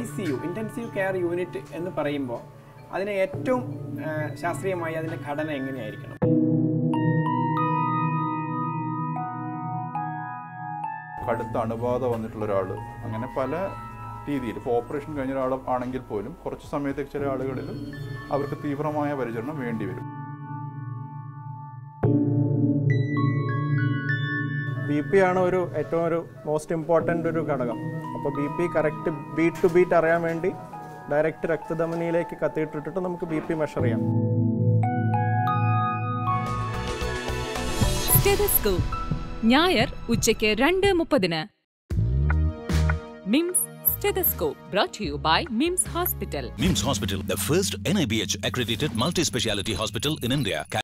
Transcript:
C U intensive care unit എന്ന് പറയുമ്പോൾ അതിനെ ഏറ്റവും ആ, ശാസ്ത്രീയമായി അതിൻ്റെ ഘടന എങ്ങനെയായിരിക്കണം കടുത്ത അണുബാധ വന്നിട്ടുള്ള ഒരാൾ അങ്ങനെ പല രീതിയിൽ ഇപ്പോൾ ഓപ്പറേഷൻ കഴിഞ്ഞ ഒരാൾ ആണെങ്കിൽ പോലും കുറച്ച് സമയത്തേക്ക് ചില ആളുകളിൽ അവർക്ക് തീവ്രമായ പരിചരണം വേണ്ടി വരും ബി പി ആണ് ഒരു ഏറ്റവും ഒരു മോസ്റ്റ് ഇമ്പോർട്ടൻ്റ് ഒരു ഘടകം അപ്പോൾ B P correct beat to beat അറിയാൻ വേണ്ടി ഡയറക്റ്റ് രക്തധമനിയിലേക്ക് കത്തിയിട്ടിട്ട് നമുക്ക് ബി പി മെഷർ ചെയ്യാം സ്റ്റെതസ്കോപ്പ് ഞായർ ഉച്ചയ്ക്ക് രണ്ട് മുപ്പതിന് MIMS stethoscope brought you by MIMS hospital MIMS Hospital, the first NIBH accredited multi speciality hospital in India.